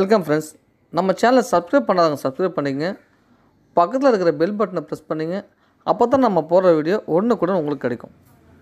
welcome friends நம்ம சேனலை subscribe பண்ணாதவங்க சப்ஸ்கிரைப் பண்ணிக்கங்க பக்கத்தில் இருக்கிற பெல் பட்டனை ப்ரெஸ் பண்ணிங்க அப்போ தான் நம்ம போடுற வீடியோ ஒன்று கூட உங்களுக்கு கிடைக்கும்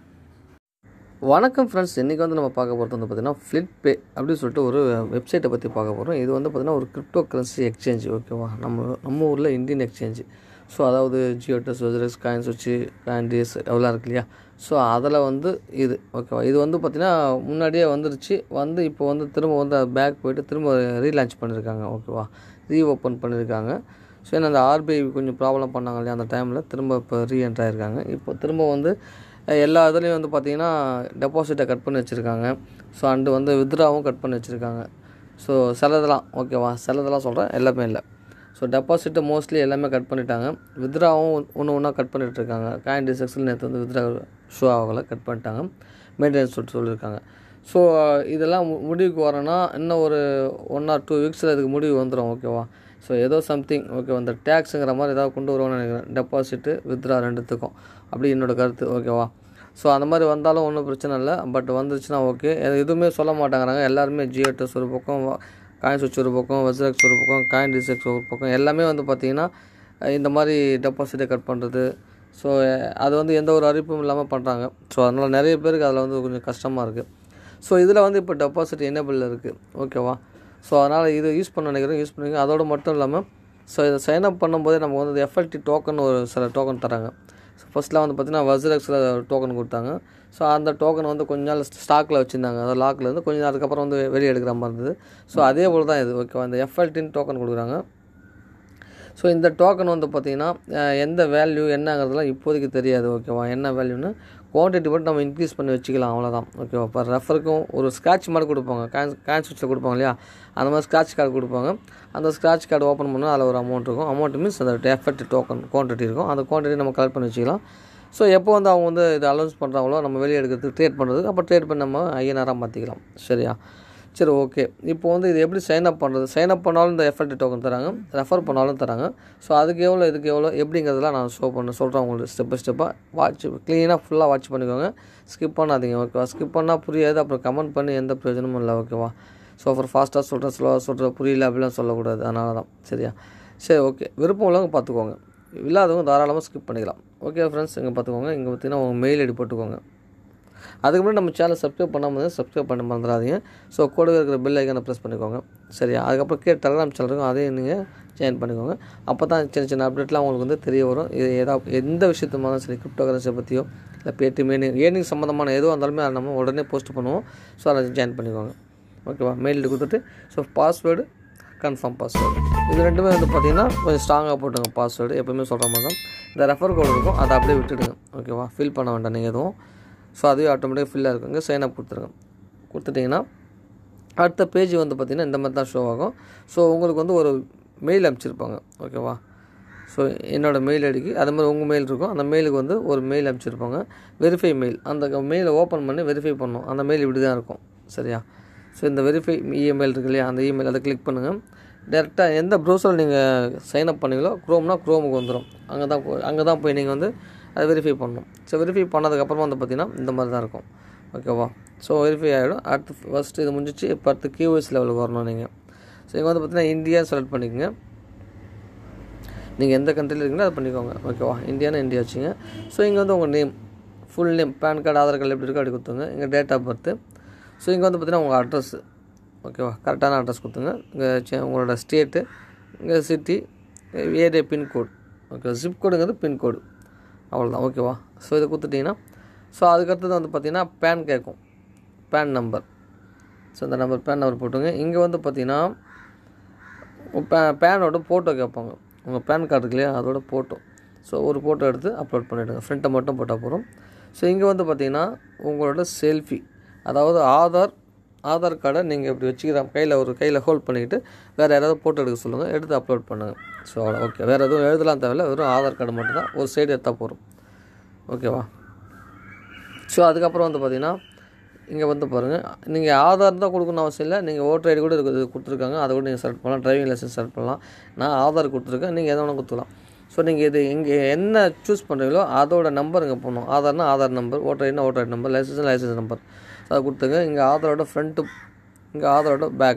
வணக்கம் ஃப்ரெண்ட்ஸ் இன்றைக்கி வந்து நம்ம பார்க்க போகிறது வந்து பார்த்திங்கன்னா ஃப்ளிட் பே அப்படின்னு சொல்லிட்டு ஒரு வெப்சைட்டை பற்றி பார்க்க போகிறோம் இது வந்து பார்த்திங்கன்னா ஒரு கிரிப்டோ கரன்சி எக்ஸ்சேஞ்ச் ஓகேவா நம்ம நம்ம ஊரில் இந்தியன் எக்ஸ்சேஞ்சு ஸோ அதாவது ஜியோடெஸ் வெஜரஸ் காயின்ஸ் வச்சு காயின்டிஸ் எவ்வளோ இருக்கு இல்லையா ஸோ அதில் வந்து இது ஓகேவா இது வந்து பார்த்திங்கன்னா முன்னாடியே வந்துருச்சு வந்து இப்போ வந்து திரும்ப வந்து பேக் போயிட்டு திரும்ப ரீலான்ச் பண்ணியிருக்காங்க ஓகேவா ரீ ஓப்பன் பண்ணியிருக்காங்க ஸோ ஏன்னா அந்த ஆர்பிஐ கொஞ்சம் ப்ராப்ளம் பண்ணாங்க இல்லையா அந்த டைமில் திரும்ப இப்போ ரீஎன்ட்ரு ஆயிருக்காங்க இப்போ திரும்ப வந்து அஹ், எல்லா இதுலேயும் வந்து பார்த்திங்கன்னா டெபாசிட்டை கட் பண்ணி வச்சுருக்காங்க ஸோ அண்டு வந்து வித்ராவும் கட் பண்ணி வச்சுருக்காங்க ஸோ சிலதெல்லாம் ஓகேவா சிலதெல்லாம் சொல்கிறேன் எல்லாமே இல்லை ஸோ டெபாசிட்டை மோஸ்ட்லி எல்லாமே கட் பண்ணிட்டாங்க வித்ராவும் ஒன்று ஒன்றா கட் பண்ணிட்டு இருக்காங்க காயின் டிசெக்ஸில் நேற்று வந்து வித்ரா ஷோ ஆகலை கட் பண்ணிட்டாங்க மெயின்டெனன்ஸ் சொல்லிட்டு சொல்லியிருக்காங்க ஸோ இதெல்லாம் மு- முடிவுக்கு வரேன்னா இன்னும் ஒரு ஒன் ஆர் டூ வீக்ஸில் இதுக்கு முடிவு வந்துடும் ஓகேவா ஸோ ஏதோ சம்திங் ஓகே அந்த டேக்ஸுங்கிற மாதிரி ஏதாவது கொண்டு வருவாங்கன்னு நினைக்கிறேன் டெபாசிட்டு வித்ரா ரெண்டுத்துக்கும் அப்படி என்னோட கருத்து ஓகேவா ஸோ அந்த மாதிரி வந்தாலும் ஒன்றும் பிரச்சனை இல்லை பட் வந்துருச்சுன்னா ஓகே எதுவுமே சொல்ல மாட்டேங்கிறாங்க எல்லாருமே ஜியோடெஸ் ஒரு பக்கம் காயின் சுவிட்ச் ஒரு பக்கம் வெஸ்ரெக்ஸ் ஒரு பக்கம் காயின் டிசெக்ஸ் ஒரு பக்கம் எல்லாமே வந்து பார்த்திங்கன்னா அஹ் இந்த மாதிரி டெபாசிட்டை கட் பண்ணுறது ஸோ அது வந்து எந்த ஒரு அறிவிப்பும் இல்லாமல் பண்ணுறாங்க ஸோ அதனால் நிறைய பேருக்கு அதில் வந்து கொஞ்சம் கஷ்டமாக இருக்குது ஸோ இதில் வந்து இப்போ டெபாசிட் எனேபிளில் இருக்குது ஓகேவா ஸோ அதனால் இது யூஸ் பண்ண நினைக்கிறேன் யூஸ் பண்ணுங்க அதோடு மட்டும் இல்லாமல் ஸோ இதை சைன் அப் பண்ணும்போதே நமக்கு வந்து எஃப்எல்டி டோக்கன் ஒரு சில டோக்கன் தராங்க ஸோ ஃபஸ்ட்டில் வந்து பார்த்திங்கன்னா வஸ்ரெக்ஸில் டோக்கன் கொடுத்தாங்க ஸோ அந்த டோக்கன் வந்து கொஞ்ச நாள் ஸ்டாக்கில் வச்சுருந்தாங்க அதாவது லாக்கில் இருந்து கொஞ்ச நாள் அதுக்கப்புறம் வந்து வெளியே எடுக்கிற மாதிரி இருந்தது ஸோ அதே போல் தான் இது ஓகேவா இந்த எஃப்எல்டின்னு டோக்கன் கொடுக்குறாங்க ஸோ இந்த டோக்கன் வந்து பார்த்திங்கன்னா அஹ், எந்த வேல்யூ என்னங்கிறதுலாம் இப்போதைக்கு தெரியாது ஓகேவா என்ன வேல்யூன்னு குவான்டிட்டி மட்டும் நம்ம இன்க்ரீஸ் பண்ணி வச்சுக்கலாம் அவ்வளோதான் ஓகேவா இப்போ ரெஃபருக்கும் ஒரு ஸ்க்ராட்ச் மாதிரி கொடுப்பாங்க கேன் கேன் சுவிட்சில் கொடுப்பாங்க இல்லையா அந்த மாதிரி ஸ்க்ராட்ச் கார்டு கொடுப்பாங்க அந்த ஸ்க்ராட்ச் கார்டு ஓப்பன் பண்ணால் அதில் ஒரு அமௌண்ட் இருக்கும் அமௌண்ட் மீன்ஸ் அந்த எஃபெக்ட் டோக்கன் குவான்டிட்டி இருக்கும் அந்த குவான்டிட்டி நம்ம கலெக்ட் பண்ணி வச்சுக்கலாம் ஸோ எப்போ வந்து அவங்க வந்து இது அலௌன்ஸ் பண்ணுறாங்களோ நம்ம வெளியே எடுக்கிறதுக்கு ட்ரேட் பண்ணுறதுக்கு அப்போ ட்ரேட் பண்ணி நம்ம ஐஎன்ஆராக மாற்றிக்கலாம் சரியா சரி ஓகே இப்போ வந்து இது எப்படி சைன் அப் பண்ணுறது சைன் அப் பண்ணாலும் இந்த எஃபெக்ட் டோக்கன் தராங்க ரெஃபர் பண்ணாலும் தராங்க ஸோ அதுக்கு எவ்வளோ இதுக்கு எவ்வளோ எப்படிங்கிறதெல்லாம் நான் ஷோ பண்ண சொல்கிறேன் உங்களுக்கு ஸ்டெப் பை ஸ்டெப்பாக வாட்ச் க்ளீனாக ஃபுல்லாக வாட்ச் பண்ணிக்கோங்க ஸ்கிப் பண்ணாதீங்க ஓகேவா ஸ்கிப் பண்ணால் புரியாது அப்புறம் கமெண்ட் பண்ணி எந்த பிரயோஜனமும் இல்லை ஓகேவா ஸோ அப்புறம் ஃபாஸ்ட்டாக சொல்கிறேன் ஸ்லோவாக சொல்கிறேன் புரியல அப்படிலாம் சொல்லக்கூடாது அதனால தான் சரியா சரி ஓகே விருப்பம் உள்ளவங்க பார்த்துக்கோங்க இல்லாதவங்க தாராளமாக ஸ்கிப் பண்ணிக்கலாம் ஓகே ஃப்ரெண்ட்ஸ் இங்கே பார்த்துக்கோங்க இங்கே பார்த்தீங்கன்னா உங்கள் மெயில் ஐடி போட்டுக்கோங்க அதுக்கு முன்னாடி நம்ம சேனல் சப்ஸ்கிரைப் பண்ணாமல் சப்ஸ்கிரைப் பண்ண மறந்துடாதீங்க ஸோ கூடவே இருக்கிற பெல் ஐக்கானை ப்ரெஸ் பண்ணிக்கோங்க சரியா அதுக்கப்புறம் கே டெலகிராம் சேனல் இருக்கும் அதையும் நீங்கள் ஜாயின் பண்ணிக்கோங்க அப்போ தான் சின்ன சின்ன அப்டேட்லாம் உங்களுக்கு வந்து தெரிய வரும் இது ஏதாவது எந்த விஷயத்துமாலும் சரி கிரிப்டோ கரன்சியை பற்றியோ இல்லை பேடிஎம் ஏர்னிங் ஏர்னிங் சம்மந்தமான எதுவாக இருந்தாலுமே அதை நம்ம உடனே போஸ்ட் பண்ணுவோம் ஸோ அதை ஜாயின் பண்ணிக்கோங்க ஓகேவா மெயில் கொடுத்துட்டு ஸோ பாஸ்வேர்டு கன்ஃபார்ம் பாஸ்வேர்டு இது ரெண்டுமே வந்து பார்த்தீங்கன்னா கொஞ்சம் ஸ்ட்ராங்காக போட்டுங்க பாஸ்வேர்டு எப்பவுமே சொல்கிற மாதிரி தான் இந்த ரெஃபர் கோடு இருக்கும் அதை அப்படியே விட்டுடுங்க ஓகேவா ஃபில் பண்ண வேண்டாம் நீங்கள் எதுவும் ஸோ அதுவே ஆட்டோமேட்டிக்காக ஃபில்லாக இருக்குங்க சைன் அப் கொடுத்துருங்க கொடுத்துட்டிங்கன்னா அடுத்த பேஜ் வந்து பார்த்திங்கன்னா இந்த மாதிரி தான் ஷோ ஆகும் ஸோ உங்களுக்கு வந்து ஒரு மெயில் அனுப்பிச்சிருப்பாங்க ஓகேவா ஸோ என்னோடய மெயில் ஐடிக்கு அது மாதிரி உங்கள் மெயில் இருக்கும் அந்த மெயிலுக்கு வந்து ஒரு மெயில் அனுப்பிச்சிருப்பாங்க வெரிஃபை மெயில் அந்த மெயிலை ஓப்பன் பண்ணி வெரிஃபை பண்ணணும் அந்த மெயில் இப்படி தான் இருக்கும் சரியா ஸோ இந்த வெரிஃபை இமெயில் இருக்கு இல்லையா அந்த இமெயில் அதை கிளிக் பண்ணுங்கள் டேரெக்டாக எந்த ப்ரௌசரில் நீங்கள் சைன் அப் பண்ணீங்களோ க்ரோம்னா க்ரோமுக்கு வந்துடும் அங்கே தான் போய் அங்கே தான் போய் நீங்கள் வந்து அதை வெரிஃபை பண்ணணும் ஸோ வெரிஃபை பண்ணதுக்கப்புறமா வந்து பார்த்திங்கன்னா இந்த மாதிரி தான் இருக்கும் ஓகேவா ஸோ வெரிஃபை ஆகிடும் அடுத்து ஃபஸ்ட்டு இது முடிஞ்சிச்சு இப்போ அடுத்து கியூஎஸ் லெவலுக்கு வரணும் நீங்கள் ஸோ இங்கே வந்து பார்த்திங்கன்னா இந்தியா செலக்ட் பண்ணிக்கோங்க நீங்கள் எந்த கண்ட்ரியில் இருக்கீங்களோ அதை பண்ணிக்கோங்க ஓகேவா இந்தியானா இந்தியா வச்சுங்க ஸோ இங்கே வந்து உங்கள் name full name PAN card Aadhaar card எப்படி இருக்கோ அப்படி கொடுத்துங்க இங்கே டேட் ஆஃப் பர்த்து ஸோ இங்கே வந்து பார்த்தீங்கன்னா உங்கள் அட்ரஸ் ஓகேவா கரெக்டான அட்ரஸ் கொடுத்துங்க இங்கே சி- உங்களோட ஸ்டேட்டு இங்கே city area pincode okay zip கோடுங்கிறது பின்கோடு அவ்வளோதான் ஓகேவா ஸோ இதை கொடுத்துட்டிங்கன்னா ஸோ அதுக்கடுத்தது வந்து பார்த்தீங்கன்னா பேன் கேட்கும் பேன் நம்பர் ஸோ இந்த நம்பர் பேன் நம்பர் போட்டுங்க இங்கே வந்து பார்த்தீங்கன்னா பே பேனோட ஃபோட்டோ கேட்பாங்க உங்கள் பேன் கார்டு இருக்கு இல்லையா அதோட ஃபோட்டோ ஸோ ஒரு ஃபோட்டோ எடுத்து அப்லோட் பண்ணிவிடுங்க ஃப்ரண்ட்டை மட்டும் போட்டால் போதும் ஸோ இங்கே வந்து பார்த்தீங்கன்னா உங்களோட செல்ஃபி அதாவது ஆதார் ஆதார் கார்டை நீங்கள் இப்படி வச்சுக்கிற கையில் ஒரு கையில் ஹோல்ட் பண்ணிக்கிட்டு வேறு யாராவது ஃபோட்டோ எடுக்க சொல்லுங்கள் எடுத்து அப்லோட் பண்ணுங்கள் ஸோ அவ்வளோ ஓகே வேறு எதுவும் எழுதலாம் தேவையில்ல வெறும் ஆதார் கார்டு மட்டும் தான் ஒரு சைடு எடுத்தால் போதும் ஓகேவா ஸோ அதுக்கப்புறம் வந்து பார்த்தீங்கன்னா இங்கே வந்து பாருங்கள் நீங்கள் ஆதார் தான் கொடுக்கணும் அவசியம் இல்லை நீங்கள் ஓட்டர் ஐடி கூட இருக்குது கொடுத்துருக்காங்க அதை கூட நீங்கள் செலக்ட் பண்ணலாம் டிரைவிங் லைசன்ஸ் செலக்ட் பண்ணலாம் நான் ஆதார் கொடுத்துருக்கேன் நீங்கள் எதை வேணால் கொடுத்துக்கலாம் ஸோ நீங்கள் இது இங்கே என்ன சூஸ் பண்ணுறீங்களோ அதோட நம்பர் இங்கே போடணும் ஆதார்னா ஆதார் நம்பர் ஓட்டர் ஐடினா voter ID number licence licence number அதை கொடுத்துங்க இங்கே ஆதாரோட ஃப்ரண்ட்டு இங்கே ஆதாரோட பேக்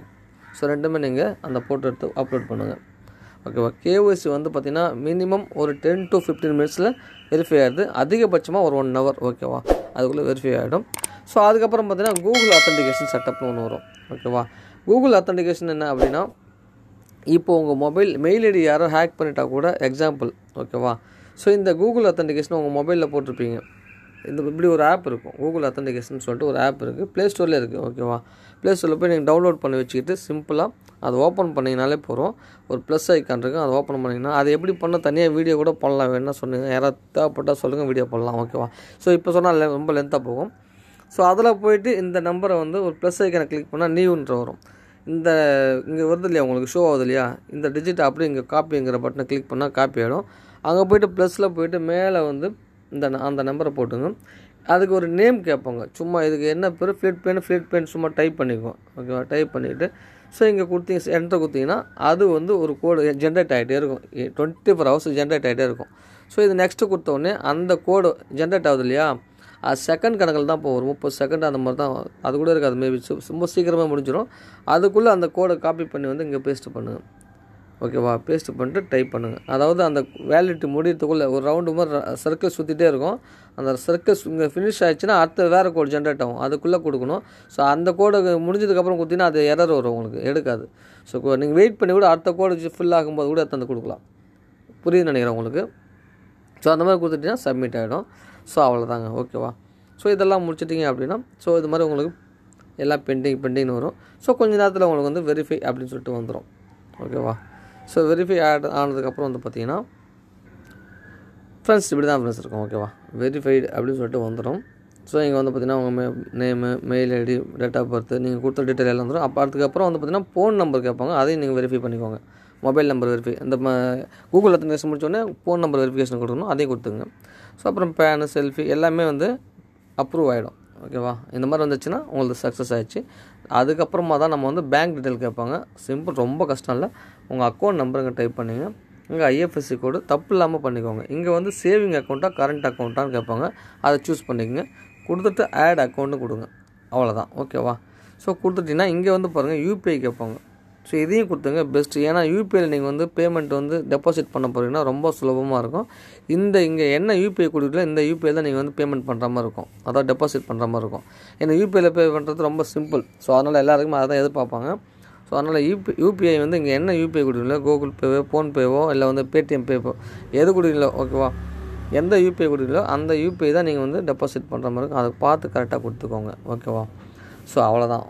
ஸோ ரெண்டுமே நீங்கள் அந்த ஃபோட்டோ எடுத்து அப்லோட் பண்ணுங்கள் ஓகேவா கேஒய்சி வந்து பார்த்திங்கன்னா மினிமம் ஒரு டென் டு ஃபிஃப்டீன் மினிட்ஸில் வெரிஃபை ஆகிடுது அதிகபட்சமாக ஒரு ஒன் ஹவர் ஓகேவா அதுக்குள்ளே வெரிஃபை ஆகிடும் ஸோ அதுக்கப்புறம் பார்த்திங்கன்னா கூகுள் அத்தன்டிகேஷன் செட்டப்னு ஒன்று வரும் ஓகேவா கூகுள் அத்தன்டிகேஷன் என்ன அப்படின்னா இப்போ உங்கள் மொபைல் மெயில் ஐடி யாரோ ஹேக் பண்ணிட்டா கூட எக்ஸாம்பிள் ஓகேவா ஸோ இந்த கூகுள் அத்தன்டிகேஷன் உங்கள் மொபைலில் போட்டிருப்பீங்க இந்த இப்படி ஒரு ஆப் இருக்கும் கூகுள் அத்தன்டிகேஷன் சொல்லிட்டு ஒரு ஆப் இருக்குது ப்ளே ஸ்டோரில் இருக்குது ஓகேவா ப்ளே ஸ்டோரில் போய் நீங்கள் டவுன்லோட் பண்ணி வச்சுக்கிட்டு சிம்பிளாக அதை ஓப்பன் பண்ணிங்கனாலே போகிறோம் ஒரு ப்ளஸ் ஐக்கான் இருக்குது அதை ஓப்பன் பண்ணிங்கன்னா அது எப்படி பண்ண தனியாக வீடியோ கூட பண்ணலாம் வேணா சொன்னீங்க யாராவது தேவைப்பட்டால் சொல்லுங்கள் வீடியோ பண்ணலாம் ஓகேவா ஸோ இப்போ சொன்னால் ரொம்ப லென்த்தாக போகும் ஸோ அதில் போயிட்டு இந்த நம்பரை வந்து ஒரு ப்ளஸ் ஐக்கனை கிளிக் பண்ணால் நியூன்ற வரும் இந்த இங்கே வருது இல்லையா உங்களுக்கு ஷோ ஆகுது இல்லையா இந்த டிஜிட் அப்படியே இங்கே காப்பிங்கிற பட்டனை கிளிக் பண்ணால் காப்பி ஆகிடும் அங்கே போயிட்டு ப்ளஸில் போயிட்டு மேலே வந்து இந்த ந- அந்த நம்பரை போட்டுங்க அதுக்கு ஒரு நேம் கேட்பாங்க சும்மா இதுக்கு என்ன பேர் ஃப்ளிட் பென் ஃப்ளிட் பென் சும்மா டைப் பண்ணிக்குவோம் ஓகேவா டைப் பண்ணிவிட்டு ஸோ இங்கே கொடுத்தீங்க என்டர் கொடுத்தீங்கன்னா அது வந்து ஒரு கோடு ஜென்ரேட் ஆகிட்டே இருக்கும் டுவெண்ட்டி ஃபோர் ஹவர்ஸ் ஜென்ரேட் ஆகிட்டே இருக்கும் ஸோ இது நெக்ஸ்ட்டு கொடுத்த உடனே அந்த கோடு ஜென்ரேட் ஆகுது இல்லையா அது செகண்ட் கணக்கில் தான் போகும் ஒரு முப்பது செகண்ட் அந்த மாதிரி தான் அது கூட இருக்காது மேபி ரொம்ப சீக்கிரமாக முடிஞ்சிடும் அதுக்குள்ளே அந்த கோடை காப்பி பண்ணி வந்து இங்கே பேஸ்ட் பண்ணுங்கள் ஓகேவா பேஸ்ட் பண்ணிட்டு டைப் பண்ணுங்கள் அதாவது அந்த வேலிடிட்டி முடியறதுக்குள்ளே ஒரு ரவுண்டு மாதிரி சர்க்கிள் சுற்றிட்டே இருக்கும் அந்த சர்க்கிள் இங்கே ஃபினிஷ் ஆயிடுச்சுன்னா அடுத்த வேறு கோடு ஜென்ரேட் ஆகும் அதுக்குள்ளே கொடுக்கணும் ஸோ அந்த கோடு முடிஞ்சதுக்கப்புறம் கொடுத்தீங்கன்னா அது எரர் வரும் உங்களுக்கு எடுக்காது ஸோ நீங்கள் வெயிட் பண்ணி கூட அடுத்த கோடு ஃபில் ஆகும்போது கூட எடுத்து கொடுக்கலாம் புரியுதுன்னு நினைக்கிறேன் உங்களுக்கு ஸோ அந்த மாதிரி கொடுத்துட்டீங்கன்னா சப்மிட் ஆகிடும் ஸோ அவ்வளோதாங்க ஓகேவா ஸோ இதெல்லாம் முடிச்சிட்டிங்க அப்படின்னா ஸோ இது மாதிரி உங்களுக்கு எல்லாம் பெண்டிங் பெண்டிங்னு வரும் ஸோ கொஞ்ச நேரத்தில் உங்களுக்கு வந்து வெரிஃபை அப்படின்னு சொல்லிட்டு வந்துடும் ஓகேவா ஸோ வெரிஃபை ஆட் ஆனதுக்கப்புறம் வந்து பார்த்தீங்கன்னா ஃப்ரெண்ட்ஸ் இப்படி தான் ஃப்ரெண்ட்ஸ் இருக்கும் ஓகேவா வெரிஃபைடு அப்படின்னு சொல்லிட்டு வந்துடும் ஸோ இங்கே வந்து பார்த்தீங்கன்னா உங்கள் மே name mail ID date of birth நீங்கள் கொடுத்த டீட்டெயில் எல்லாம் வந்துடும் அப்போ அதுக்கப்புறம் வந்து பார்த்தீங்கன்னா ஃபோன் நம்பர் கேட்பாங்க அதையும் நீங்கள் வெரிஃபை பண்ணிக்கோங்க மொபைல் நம்பர் வெரிஃபை இந்த ம கூகுள் அத்தன்டேஷன் முடிச்சோடனே ஃபோன் நம்பர் வெரிஃபிகேஷன் கொடுக்கணும் அதையும் கொடுத்துங்க ஸோ அப்புறம் பேனு செல்ஃபி எல்லாமே வந்து அப்ரூவ் ஆகிடும் ஓகேவா இந்த மாதிரி வந்துச்சுன்னா உங்களுக்கு சக்ஸஸ் ஆயிடுச்சு அதுக்கப்புறமா தான் நம்ம வந்து பேங்க் டீட்டெயில் கேட்பாங்க சிம்பிள் ரொம்ப கஷ்டம் இல்லை உங்கள் அக்கௌண்ட் நம்பருங்க டைப் பண்ணிங்க இங்கே ஐஎஃப்எஸ்சி கோடு தப்பு இல்லாமல் பண்ணிக்கோங்க இங்கே வந்து சேவிங் அக்கௌண்ட்டாக கரண்ட் அக்கௌண்ட்டான்னு கேட்பாங்க அதை சூஸ் பண்ணிக்கங்க கொடுத்துட்டு ஆட் அக்கௌண்ட்டு கொடுங்க அவ்வளோதான் ஓகேவா ஸோ கொடுத்துட்டிங்கன்னா இங்கே வந்து பாருங்கள் யூபிஐ கேட்பாங்க ஸோ இதையும் கொடுத்துங்க பெஸ்ட்டு ஏன்னா யூபிஐயில் நீங்கள் வந்து பேமெண்ட் வந்து டெபாசிட் பண்ண போகிறீங்கன்னா ரொம்ப சுலபமாக இருக்கும் இந்த இங்கே என்ன யூபிஐ கொடுக்குறீங்களோ இந்த யூபிஐ தான் நீங்கள் வந்து பேமெண்ட் பண்ணுற மாதிரி இருக்கும் அதாவது டெபாசிட் பண்ணுற மாதிரி இருக்கும் ஏன்னா யூபிஐயில் பே பண்ணுறது ரொம்ப சிம்பிள் ஸோ அதனால் எல்லாருக்குமே அதை தான் எதிர்பார்ப்பாங்க ஸோ அதனால் யூபி யூபிஐ வந்து இங்கே என்ன யூபிஐ கொடுக்குறீங்களோ கூகுள் பேவோ ஃபோன்பேவோ இல்லை வந்து பேடிஎம் பேவோ எது கொடுக்குறீங்களோ ஓகேவா எந்த யூபிஐ கொடுக்குறீங்களோ அந்த யூபிஐ தான் நீங்கள் வந்து டெபாசிட் பண்ணுற மாதிரி இருக்கும் அதை பார்த்து கரெக்டாக கொடுத்துக்கோங்க ஓகேவா ஸோ அவ்வளோதான்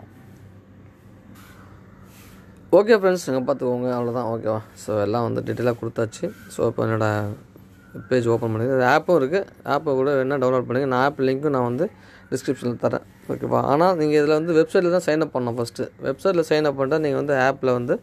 ஓகே ஃப்ரெண்ட்ஸ் நீங்கள் பார்த்துக்கோங்க அவ்வளோதான் ஓகேவா ஸோ எல்லாம் வந்து டீட்டெயிலாக கொடுத்தாச்சு ஸோ இப்போ என்னோடய பேஜ் ஓப்பன் பண்ணிடுது ஆப்பும் இருக்குது ஆப்பை கூட வேணால் டவுன்லோட் பண்ணுங்க நான் ஆப் லிங்க்கும் நான் வந்து டிஸ்கிரிப்ஷனில் தரேன் ஓகேவா ஆனால் நீங்கள் இதில் வந்து வெப்சைட்டில் தான் சைன் அப் பண்ணணும் ஃபஸ்ட்டு வெப்சைட்டில் சைன் அப் பண்ணிட்டா நீங்கள் வந்து ஆப்பில் வந்து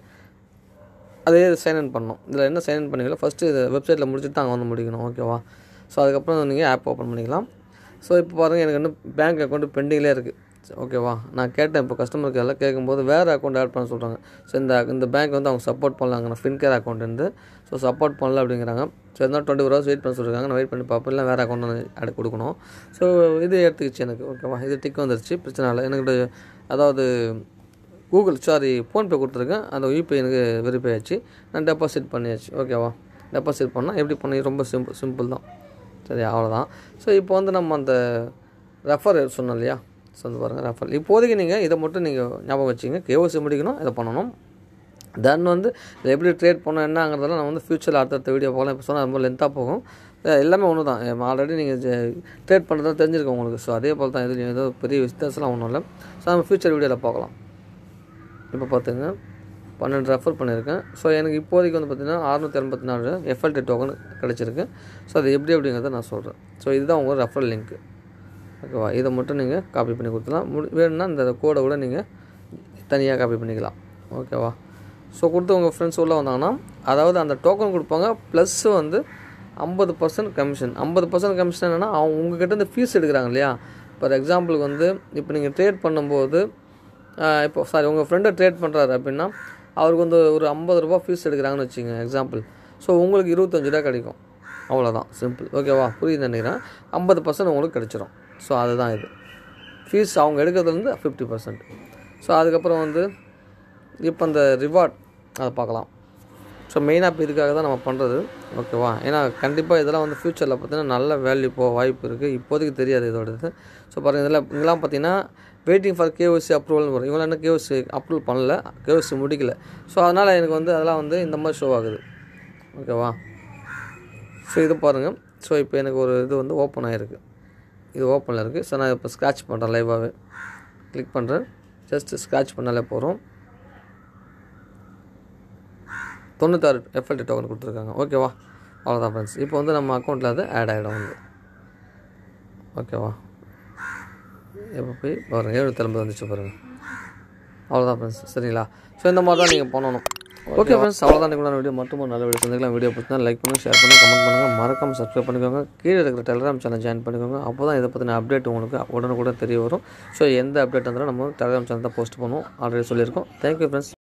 அதே சைன் இன் பண்ணணும் இதில் என்ன சைன் இன் பண்ணீங்களோ ஃபஸ்ட்டு இது வெப்சைட்டில் முடிச்சுட்டு அங்கே வந்து முடிக்கணும் ஓகேவா ஸோ அதுக்கப்புறம் நீங்கள் ஆப் ஓப்பன் பண்ணிக்கலாம் ஸோ இப்போ பாருங்கள் எனக்கு இன்னும் பேங்க் அக்கௌண்ட் பெண்டிங்லேயே இருக்குது ஓகேவா நான் கேட்டேன் இப்போ கஸ்டமருக்கு எல்லாம் கேட்கும்போது வேறு அக்கௌண்ட் ஆட் பண்ண சொல்கிறாங்க ஸோ இந்த இந்த பேங்க் வந்து அவங்க சப்போர்ட் பண்ணலாங்க நான் ஃபின்கேர் அக்கௌண்ட் இருந்து ஸோ சப்போர்ட் பண்ணல அப்படிங்கிறாங்க ஸோ இருந்தால் டுவெண்ட்டி ஃபோர் ஹவர்ஸ் வெயிட் பண்ண சொல்லியிருக்காங்க நான் வெயிட் பண்ணி பார்ப்பேன் இல்லை வேறு அக்கௌண்ட் ஆட் கொடுக்கணும் ஸோ இது எடுத்துக்கிச்சு எனக்கு ஓகேவா இது டிக் வந்துருச்சு பிரச்சனை இல்லை எனக்கு அதாவது கூகுள் சாரி ஃபோன்பே கொடுத்துருக்கேன் அந்த யூபிஐ எனக்கு வெரிஃபை ஆச்சு நான் டெபாசிட் பண்ணியாச்சு ஓகேவா டெபாசிட் பண்ணால் எப்படி பண்ணி ரொம்ப சிம்பிள் சிம்பிள் தான் சரி அவ்வளோதான் ஸோ இப்போ வந்து நம்ம அந்த ரெஃபர் சொன்னோம் இல்லையா ஸோ வந்து பாருங்கள் ரெஃபர் இப்போதைக்கு நீங்கள் இதை மட்டும் நீங்கள் ஞாபகம் வச்சுங்க கேஓசி முடிக்கணும் இதை பண்ணணும் தென் வந்து இதை எப்படி ட்ரேட் பண்ணணும் என்னங்கிறதெல்லாம் நான் வந்து ஃப்யூச்சரில் அடுத்தடுத்த வீடியோ போகலாம் இப்போ சொன்னால் ரொம்ப லென்த்தாக போகும் அஹ் எல்லாமே ஒன்று தான் ஆல்ரெடி நீங்கள் ட்ரேட் பண்ணுறதா தெரிஞ்சிருக்கும் உங்களுக்கு ஸோ அதே போல் தான் எதுலையும் ஏதோ பெரிய வித்தியாசம்லாம் ஒன்றும் இல்லை ஸோ நம்ம ஃப்யூச்சர் வீடியோவில் பார்க்கலாம் இப்போ பார்த்துங்க பன்னெண்டு ரெஃபர் பண்ணியிருக்கேன் ஸோ எனக்கு இப்போதைக்கு வந்து பார்த்திங்கன்னா அறுநூற்றி எண்பத்தி நாலு எஃப்எல்டி டோக்கன் கிடச்சிருக்கு ஸோ அது எப்படி அப்படிங்கிறத நான் சொல்கிறேன் ஸோ இதுதான் உங்கள் ரெஃபரல் லிங்க்கு ஓகேவா இதை மட்டும் நீங்கள் காப்பி பண்ணி கொடுத்துலாம் முடி வேணும்னா இந்த கோடை கூட நீங்கள் தனியாக காப்பி பண்ணிக்கலாம் ஓகேவா ஸோ கொடுத்து உங்கள் ஃப்ரெண்ட்ஸ் உள்ளே வந்தாங்கன்னா அதாவது அந்த டோக்கன் கொடுப்பாங்க ப்ளஸ் வந்து ஐம்பது பர்சன்ட் கமிஷன் ஐம்பது பர்சன்ட் கமிஷன் என்னென்னா அவங்க உங்ககிட்ட இருந்து ஃபீஸ் எடுக்கிறாங்க இல்லையா ஃபார் எக்ஸாம்பிளுக்கு வந்து இப்போ நீங்கள் ட்ரேட் பண்ணும்போது ஆஹ் இப்போ சாரி உங்கள் ஃப்ரெண்டை ட்ரேட் பண்ணுறாரு அப்படின்னா அவருக்கு வந்து ஒரு ஐம்பது ரூபா ஃபீஸ் எடுக்கிறாங்கன்னு வச்சுங்க எக்ஸாம்பிள் ஸோ உங்களுக்கு இருபத்தஞ்சு ரூபா கிடைக்கும் அவ்வளோதான் சிம்பிள் ஓகேவா புரியுது நினைக்கிறேன் ஐம்பது பர்சன்ட் உங்களுக்கு கிடைச்சிரும் ஸோ அதுதான் இது ஃபீஸ் அவங்க எடுக்கிறதுலேருந்து ஃபிஃப்டி பர்சன்ட் ஸோ அதுக்கப்புறம் வந்து இப்போ அந்த ரிவார்ட் அதை பார்க்கலாம் ஸோ மெயினாக இப்போ இதுக்காக தான் நம்ம பண்ணுறது ஓகேவா ஏன்னா கண்டிப்பாக இதெல்லாம் வந்து ஃப்யூச்சரில் பார்த்தீங்கன்னா நல்ல வேல்யூ போக வாய்ப்பு இருக்குது இப்போதைக்கு தெரியாது இதோட இது ஸோ பாருங்கள் இதெல்லாம் இதெல்லாம் பார்த்தீங்கன்னா வெயிட்டிங் ஃபார் கேஓசி அப்ரூவல்னு வரும் இவங்க என்ன கேஓசி அப்ரூவல் பண்ணல கேஓசி முடிக்கல ஸோ அதனால் எனக்கு வந்து அதெல்லாம் வந்து இந்த மாதிரி ஷோ ஆகுது ஓகேவா ஸோ இது பாருங்கள் ஸோ இப்போ எனக்கு ஒரு இது வந்து ஓப்பன் ஆகிருக்கு இது ஓப்பனில் இருக்குது ஸோ நான் இப்போ ஸ்க்ராட்ச் பண்ணுறேன் லைவாகவே கிளிக் பண்ணுறேன் ஜஸ்ட் ஸ்க்ராட்ச் பண்ணாலே போகிறோம் தொண்ணூத்தாறு எஃப்எல்டி டோக்கன் கொடுத்துருக்காங்க ஓகேவா அவ்வளோதான் ஃப்ரெண்ட்ஸ் இப்போ வந்து நம்ம அக்கௌண்ட்டில் அது ஆட் ஆகிடும் வந்து ஓகேவா இப்போ போய் பாருங்கள் ஏழு திரும்ப வந்துச்சு பாருங்கள் அவ்வளோதான் ஃப்ரெண்ட்ஸ் சரிங்களா ஸோ இந்த மாதிரி தான் நீங்கள் பண்ணணும் ஓகே ஃப்ரெண்ட்ஸ் அவ்வளோதான் கூட வீடியோ மட்டும் ஒரு நல்ல வீடியோ சந்திக்கலாம் வீடியோ பிடிச்சா லைக் பண்ணுங்கள் ஷேர் பண்ணுங்கள் கமெண்ட் பண்ணுங்கள் மறக்காமல் சப்ஸ்கிரைப் பண்ணிக்கோங்க கீழே இருக்கிற டெலிகிராம் சேனல் ஜாயின் பண்ணிக்கோங்க அப்போ தான் இதை பற்றின அப்டேட் உங்களுக்கு உடனுக்குடன் தெரிய வரும் ஸோ எந்த அப்டேட் இருந்தாலும் நம்ம டெலிகிராம் சேனல் தான் போஸ்ட் பண்ணுவோம் ஆல்ரெடி சொல்லியிருக்கோம் தேங்க்யூ ஃப்ரெண்ட்ஸ்